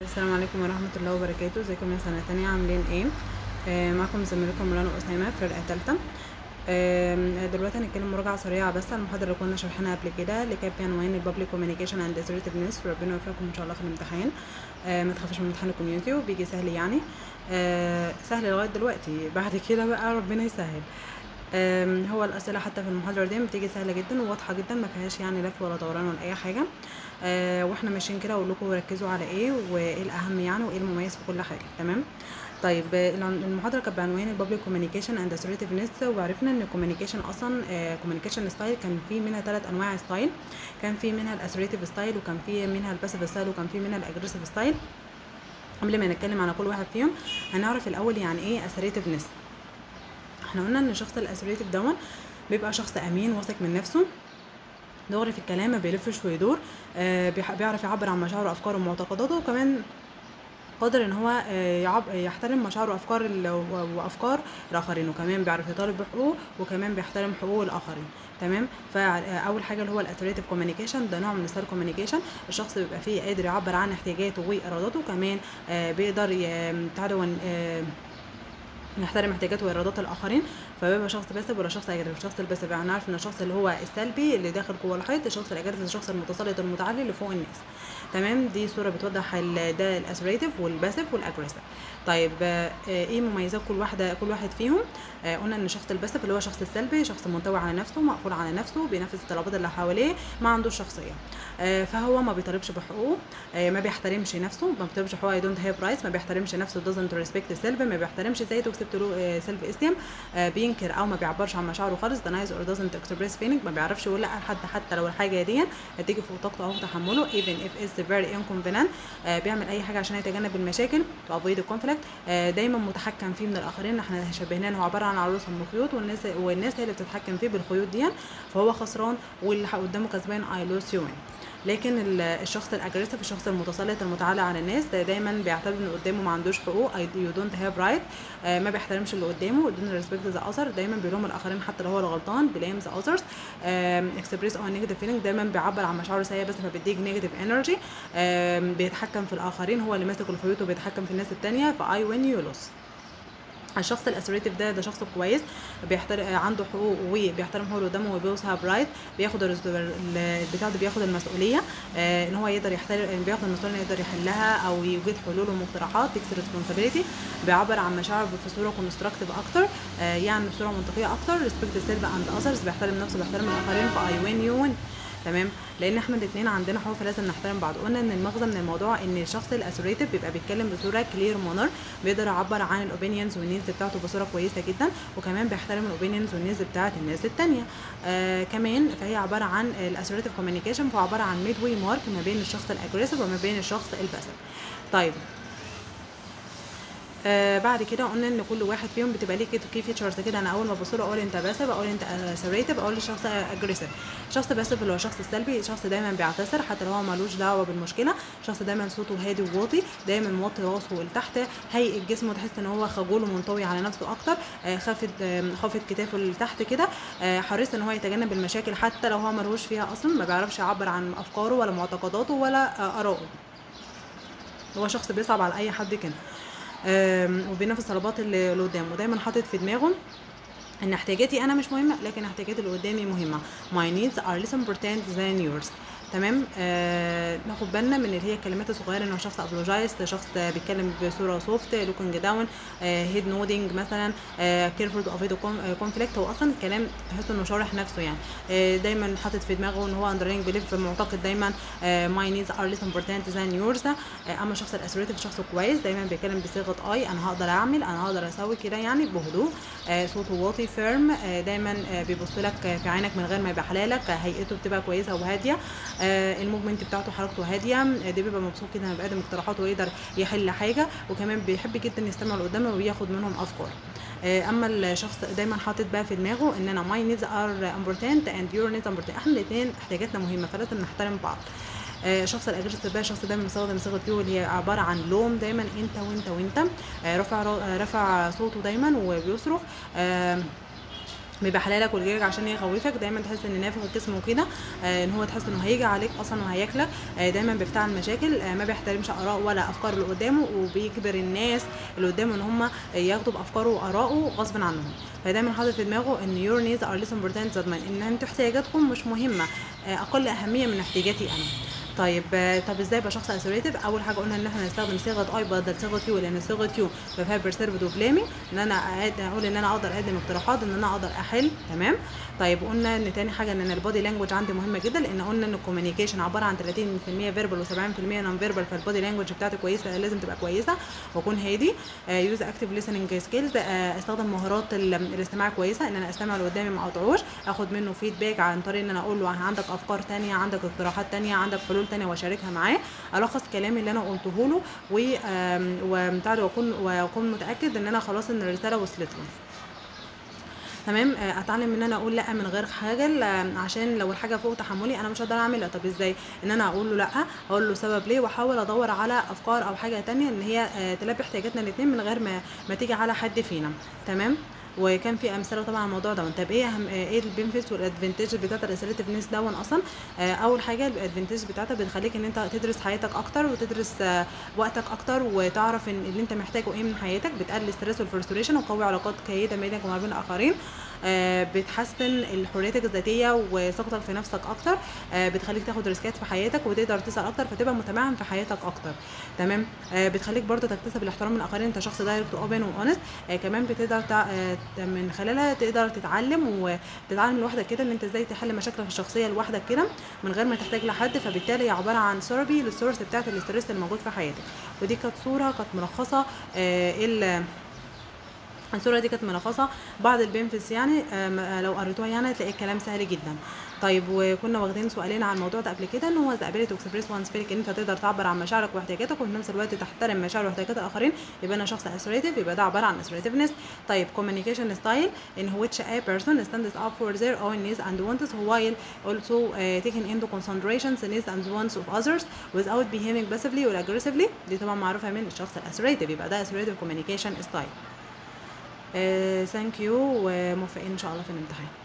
السلام عليكم ورحمة الله وبركاته ازيكم يا سنة تانية عاملين ايه آه معكم زميلكم مولانا أسامة فرقة تالتة آه دلوقتي هنتكلم مراجعة سريعة بس على المحاضرة اللي كنا شارحينها قبل كده اللي كانت بعنوان البابليك كوميونيكيشن اند اسرتيفنس وربنا يوفقكم ان شاء الله في الامتحان آه ما تخافوش من امتحان الكوميونتي وبيجي سهل يعني آه سهل لغاية دلوقتي بعد كده بقى ربنا يسهل آم، هو الأسئلة حتى في المحاضرة دي بتيجي سهلة جدا وواضحة جدا ما فيهاش يعني لف ولا دوران ولا أي حاجة آه، واحنا ماشيين كده أقول لكم ركزوا على ايه وايه الأهم يعني وايه المميز في كل حاجة تمام طيب آه، العن- المحاضرة كانت بعنوان البابليك كوميونيكيشن اند assertiveness وعرفنا ان الكوميونيكيشن اصلا كوميونيكيشن ستايل كان في منها ثلاث انواع ستايل كان في منها الاسرتيف ستايل وكان في منها الباسيف ستايل وكان في منها الاجريسيف ستايل قبل ما نتكلم على كل واحد فيهم هنعرف الاول يعني ايه assertiveness احنا قلنا ان شخص الاسريتيف دون بيبقى شخص امين واثق من نفسه دغري في الكلام ما بيلفش ويدور آه بيح- بيعرف يعبر عن مشاعره وافكاره ومعتقداته وكمان قادر ان هو آه، يعب يحترم مشاعر وافكار ال- و- وافكار الاخرين وكمان بيعرف يطالب بحقوقه وكمان بيحترم حقوق الاخرين تمام فاول حاجه اللي هو الاسريتيف كوميونيكيشن ده نوع من ستايل كوميونيكيشن الشخص بيبقى فيه قادر يعبر عن احتياجاته واراداته كمان آه، بيقدر ي- تعدون آه، نحترم احتياجات وارادات الاخرين فبيبقى شخص باسف ولا شخص اجريسيف الشخص الباسف يعني عارف ان الشخص اللي هو السلبي اللي داخل جوه الحيط الشخص الاجريسيف الشخص المتسلط المتعلي اللي فوق الناس تمام دي صوره بتوضح ال- ده الاسريتيف والباسف والاجريسيف طيب آه، ايه مميزات كل واحده كل واحد فيهم آه، قلنا ان الشخص الباسف اللي هو شخص السلبي شخص منطوي على نفسه مقفول على نفسه بينفذ الطلبات اللي حواليه ما عندوش شخصيه آه، فهو ما بيطالبش بحقوقه آه، ما بيحترمش نفسه ما بيطالبش حقوقه دونت هاف رايتس ما بيحترمش نفسه doesn't respect self ما بيحترمش ذاته اكسبت سيلف استيم بينكر او ما بيعبرش عن مشاعره خالص denies or doesn't express feeling ما بيعرفش يقول لا لحد حتى لو الحاجه دي هتيجي فوق طاقته او تحمله even if it's very inconvenient آه، بيعمل اي حاجه عشان يتجنب المشاكل to avoid the conflict آه، دايما متحكم فيه من الاخرين احنا شبهناه ان هو عباره عن عروسه من خيوط والناس والناس هي اللي بتتحكم فيه بالخيوط دي فهو خسران واللي قدامه كسبان I lose you win لكن ال- الشخص الاجريسيف الشخص المتسلط المتعالي على الناس ده دايما بيعتبر ان قدامه ما عندوش حقوق I- you don't have right آه، ما بيحترمش اللي قدامه don't respect the other دايما بيلوم الاخرين حتى لو هو الغلطان blame the others آم، express or negative feeling دايما بيعبر عن مشاعره سيئه بس فبيديك negative energy آم، بيتحكم في الاخرين هو اللي ماسك الخيوط وبيتحكم في الناس التانية ف I win you lose الشخص الاسريتيف ده ده شخص كويس بيحترم عنده حقوق وبيحترم حقوق اللي قدامه وبيوصها برايت بياخد الرز- ال- البتاع ده بياخد المسؤوليه آه ان هو يقدر يحترم بياخد المسؤوليه إنه يقدر يحلها او يوجد حلول ومقترحات تكسر ريسبونسابيلتي بيعبر عن مشاعره في صوره كونستراكتيف اكتر آه يعني بصوره منطقيه اكتر ريسبكت سيلف اند اذرز بيحترم نفسه بيحترم الاخرين فاي وين يو وين تمام لان احنا الاثنين عندنا حقوق فلازم نحترم بعض قلنا ان المغزى من الموضوع ان الشخص الاسوريتيف بيبقى بيتكلم بصوره كلير مانر بيقدر يعبر عن الاوبينيونز والنيدز بتاعته بصوره كويسه جدا وكمان بيحترم الاوبينيونز والنيدز بتاعت الناس التانية آه كمان فهي عباره عن الاسوريتيف كوميونيكيشن فهو عباره عن ميد واي مارك ما بين الشخص الاجريسيف وما بين الشخص الباسيف طيب آه بعد كده قلنا ان كل واحد فيهم بتبقى ليه كده كي فيتشرز كده انا اول ما ابص له اقول انت باسف اقول انت اسريتيف اقول الشخص اجريسيف الشخص باسف اللي هو الشخص السلبي الشخص دايما بيعتذر حتى لو هو ملوش دعوه بالمشكله الشخص دايما صوته هادي وواطي دايما موطي راسه لتحت هيئه جسمه تحس ان هو خجول ومنطوي على نفسه اكتر آه خافت آه خافت كتافه لتحت كده آه حريص ان هو يتجنب المشاكل حتى لو هو ملهوش فيها اصلا ما بيعرفش يعبر عن افكاره ولا معتقداته ولا آه ارائه هو شخص بيصعب على اي حد كده آم، وبينفذ طلبات اللي اللي قدامه ودايما حاطط في دماغه ان احتياجاتي انا مش مهمه لكن احتياجات اللي قدامي مهمه my needs are less important than yours تمام آه ناخد بالنا من اللي هي الكلمات الصغيره ان هو شخص ابولوجايز شخص بيتكلم بصوره سوفت لوكينج داون هيد نودنج مثلا كيرفول تو افيد كونفليكت هو اصلا الكلام تحس انه شارح نفسه يعني آه دايما حاطط في دماغه ان هو اندرلاينج بيليف معتقد دايما ماي نيدز ار ليس امبورتانت ذان يورز اما الشخص الاسريتيف شخص كويس دايما بيتكلم بصيغه اي انا هقدر اعمل انا هقدر اسوي كده يعني بهدوء آه صوته واطي فيرم آه دايما آه بيبص لك في عينك من غير ما يبقى حلالك آه هيئته بتبقى كويسه وهاديه آه الموفمنت بتاعته حركته هاديه آه ده بيبقى مبسوط كده لما بيقدم اقتراحات ويقدر يحل حاجه وكمان بيحب جدا يستمع اللي قدامه وياخد منهم افكار آه، اما الشخص دايما حاطط بقى في دماغه ان انا ماي نيدز ار امبورتانت اند يور نيدز امبورتانت احنا الاثنين احتياجاتنا مهمه فلازم نحترم بعض آه، الشخص الاجريسيف بقى شخص دايما بيستخدم صيغه يو اللي هي عباره عن لوم دايما انت وانت وانت آه، رفع را- آه، رفع صوته دايما وبيصرخ آه، بيبقى حلالك والجيرك عشان يخوفك دايما تحس ان نافخ الجسم وكده آه ان هو تحس انه هيجي عليك اصلا وهياكلك آه دايما بيفتعل مشاكل آه ما بيحترمش اراء ولا افكار اللي قدامه وبيجبر الناس اللي قدامه ان هم ياخدوا بافكاره واراءه غصب عنهم فدايما حاطط في دماغه ان your needs are less important than mine ان انتوا احتياجاتكم مش مهمه آه اقل اهميه من احتياجاتي انا طيب آه، طب ازاي ابقى شخص اسريتيف اول حاجه قلنا ان احنا نستخدم صيغه اي بدل صيغه يو لان صيغه يو بيبقى فيها بيرسيرفد وبليمنج ان انا أقد- اقول ان انا اقدر اقدم اقتراحات ان انا اقدر احل تمام طيب قلنا ان تاني حاجه ان أنا البودي لانجوج عندي مهمه جدا لان قلنا ان الكوميونيكيشن عباره عن 30% فيربال و70% نون فيربال فالبودي لانجوج بتاعتي كويسه لازم تبقى كويسه واكون هادي يوز اكتيف listening سكيلز استخدم مهارات ال- الاستماع كويسه ان انا استمع اللي قدامي ما اقطعوش اخد منه فيدباك عن طريق ان انا اقول له عندك افكار تانية عندك اقتراحات تانية عندك حلول تانية واشاركها معاه الخص كلامي اللي انا قلته له و آم، وبتاع ده واكون واكون متاكد ان انا خلاص ان الرساله وصلت له تمام آه، اتعلم ان انا اقول لا من غير خجل آه، عشان لو الحاجه فوق تحملي انا مش هقدر اعملها طب ازاي ان انا اقول له لا اقول له سبب ليه واحاول ادور على افكار او حاجه تانية ان هي آه، تلبي احتياجاتنا الاثنين من غير ما ما تيجي على حد فينا تمام وكان في امثله طبعا على الموضوع ده طب ايه اهم آه، ايه البنفيتس والادفانتج بتاعت الاسيرتيفنس دون اصلا آه، اول حاجه الادفانتج بتاعتها بتخليك ان انت تدرس حياتك اكتر وتدرس آه، وقتك اكتر وتعرف ان اللي انت محتاجه ايه من حياتك بتقلل الستريس والفرستريشن وتقوي علاقات جيده بينك وما بين الاخرين آه، بتحسن حريتك الذاتيه وثقتك في نفسك اكتر آه، بتخليك تاخد ريسكات في حياتك وتقدر تسال اكتر فتبقى متمعن في حياتك اكتر تمام آه، بتخليك برضو تكتسب الاحترام من الاخرين انت شخص دايركت اوبن واونست كمان بتقدر تع... آه، من خلالها تقدر تتعلم وتتعلم لوحدك كده ان انت ازاي تحل مشاكلك الشخصيه لوحدك كده من غير ما تحتاج لحد فبالتالي هي عباره عن ثيرابي للسورس بتاعت الاستريس اللي موجود في حياتك ودي كانت صوره كانت ملخصه آه، ال الصوره دي كانت ملخصه بعض البنفيتس يعني آم، آه، لو قريتوها يعني هتلاقي الكلام سهل جدا طيب وكنا واخدين سؤالين عن الموضوع ده قبل كده ان هو the ability to express one's feeling ان انت تقدر تعبر عن مشاعرك واحتياجاتك وفي نفس الوقت تحترم مشاعر واحتياجات الاخرين يبقى انا شخص assertive يبقى ده عباره عن assertiveness طيب communication style in which a person stands up for their own needs and wants while also uh, taking into consideration the needs and wants of others without behaving passively or aggressively دي طبعا معروفه من الشخص الاسريتيف يبقى ده assertive communication style ثانك يو وموفقين ان شاء الله في الامتحان